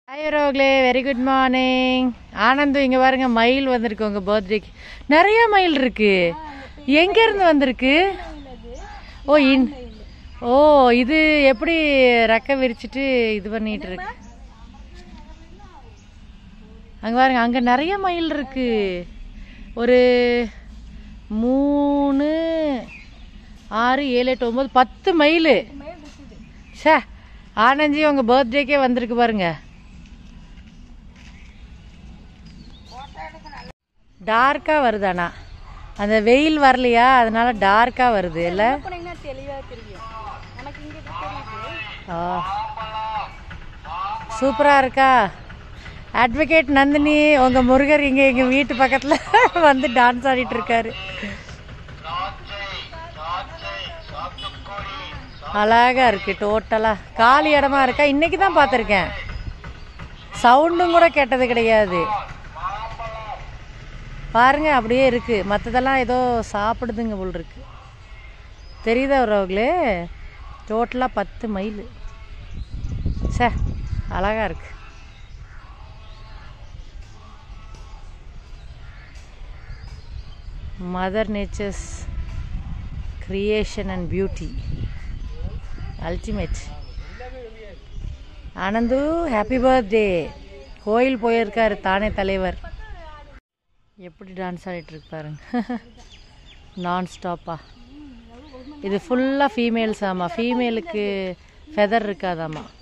hi ரோக்லே very good morning Ananthu இங்கே பாருங்க மயில் வந்திருக்கு உங்கள் பர்த்டேக்கு நிறைய மயில் இருக்கு எங்கேருந்து வந்திருக்கு ஓ இன் ஓ இது எப்படி ரெக்க விரிச்சிட்டு இது பண்ணிட்டு இருக்கு அங்கே பாருங்க அங்கே நிறைய மயில் இருக்கு ஒரு மூணு ஆறு ஏழு எட்டு ஒம்பது பத்து மயில் சே ஆனந்தி உங்கள் பர்த்டேக்கே வந்திருக்கு பாருங்க டார்க்காக வருது ஆனா அந்த வெயில் வரலையா அதனால டார்க்காக வருது இல்லை போனீங்கன்னா தெளிவா தெரியும் எனக்கு இங்க தெரியுது ஆ சூப்பராக இருக்கா அட்வொகேட் நந்தினி உங்கள் முருகர் இங்கே எங்கள் வீட்டு பக்கத்தில் வந்து டான்ஸ் ஆடிட்டு இருக்காரு அழகா இருக்கு டோட்டலாக காலி இடமா இருக்கா இன்னைக்கு தான் பார்த்துருக்கேன் சவுண்டும் கூட கேட்டது கிடையாது பாருங்க அப்படியே இருக்கு மற்றதெல்லாம் ஏதோ சாப்பிடுதுங்க போல் இருக்கு தெரியுதா உறவுகளே டோட்டலாக பத்து மைல் சே அழகா இருக்கு mother nature's creation and beauty ultimate Ananthu happy birthday கோயில் போயிருக்காரு தானே தலைவர் எப்படி டான்ஸ் ஆடிட்டு இருக்கு பாருங்க நான் ஸ்டாப்பா இது ஃபுல்லாக ஃபீமேல்ஸ் ஆமாம் ஃபீமேலுக்கு ஃபெதர் இருக்காதாம்மா